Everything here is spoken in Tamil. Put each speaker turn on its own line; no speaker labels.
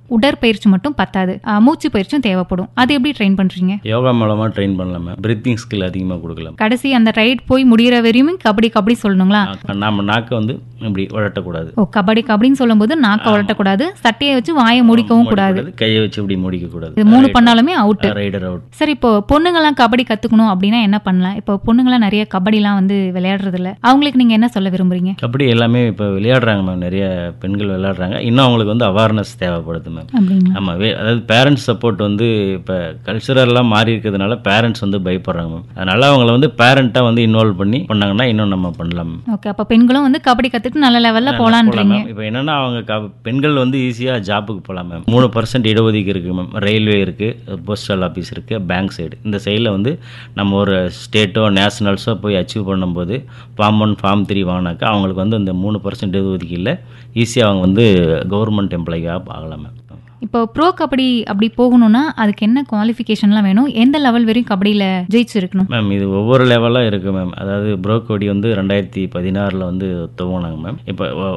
உடற்பயிற்சி மட்டும் பத்தாது அஹ், மூச்சு பயிற்சியும் தேவைப்படும் அது எப்படி ட்ரெயின் பண்றீங்க
யோகா மூலமாக ட்ரெயின் பண்ணலாம் மேம் பிரீத்திங் ஸ்கில் அதிகமாக கொடுக்கலாம்
கடைசி அந்த ரைட் போய் முடிகிற வரையும் கபடி கபடி சொல்லணுங்களா
நம்ம நாக்கை வந்து இப்படி உழட்டக்கூடாது
ஓ கபடி கபடின்னு சொல்லும்போது நாக்க உலட்டக்கூடாது சட்டையை வச்சு வாயை முடிக்கவும் கூடாது
மூடிக்கூடாது, கையை வச்சு இப்படி முடிக்கக்கூடாது
இது மூணு பண்ணாலுமே அவுட்
ரைடர் அவுட்
சரி இப்போ பொண்ணுங்கலாம் கபடி கத்துக்கணும் அப்படின்னா என்ன பண்ணலாம் இப்போ பொண்ணுங்கலாம் நிறைய கபடிலாம் வந்து விளையாடுறது இல்ல அவங்களுக்கு நீங்க என்ன சொல்ல விரும்புறீங்க
கபடி எல்லாமே இப்போ விளையாடுறாங்க மேம் நிறைய பெண்கள் விளையாடுறாங்க இன்னும் அவங்களுக்கு வந்து அவேர்னஸ் தேவைப்படுது மேம்
அப்படிங்களா
ஆமாம் வே அதாவது பேரண்ட்ஸ் சப்போர்ட் வந்து இப்போ கல்ச்சரெல்லாம் மாறி இருக்கிறதுனால பேரண்ட்ஸ் வந்து பயப்படுறாங்க மேம் அதனால அவங்கள வந்து பேரண்ட்டாக வந்து இன்வால்வ் பண்ணி பண்ணாங்கன்னா இன்னும் நம்ம பண்ணலாம் மேம்
ஓகே அப்ப பெண்களும் வந்து கபடி கத்துட்டு நல்ல லெவல்ல போலான்றீங்க
இப்போ என்னன்னா அவங்க க- பெண்கள் வந்து ஈஸியாக ஜாப்புக்கு போகலாம் மேம் மூணு பர்சன்ட் இடஒதுக்கீடு இருக்குது மேம் ரயில்வே இருக்குது போஸ்டல் ஆஃபீஸ் இருக்குது பேங்க் சைடு இந்த சைடில் வந்து நம்ம ஒரு ஸ்டேட்டோ நேஷனல்ஸோ போய் அச்சீவ் பண்ணும்போது ஃபார்ம் ஒன் ஃபார்ம் த்ரீ வாங்கினாக்கா அவங்களுக்கு வந்து இந்த மூணு பர்சன்ட் இடஒதுக்கீடில் ஈஸியாக அவங்க வந்து கவர்மெண்ட் எம்ப்ளாயியாக ஆகலாம் மேம்
இப்போ ப்ரோ கபடி அப்படி போகணும்னா அதுக்கு என்ன குவாலிஃபிகேஷன்லாம் வேணும் எந்த லெவல் வரையும் கபடியில ஜெயிச்சிருக்கணும்
மேம் இது ஒவ்வொரு லெவலாக இருக்குது மேம் அதாவது ப்ரோ கோடி வந்து ரெண்டாயிரத்தி பதினாறில் வந்து துவங்கினாங்க மேம் இப்போ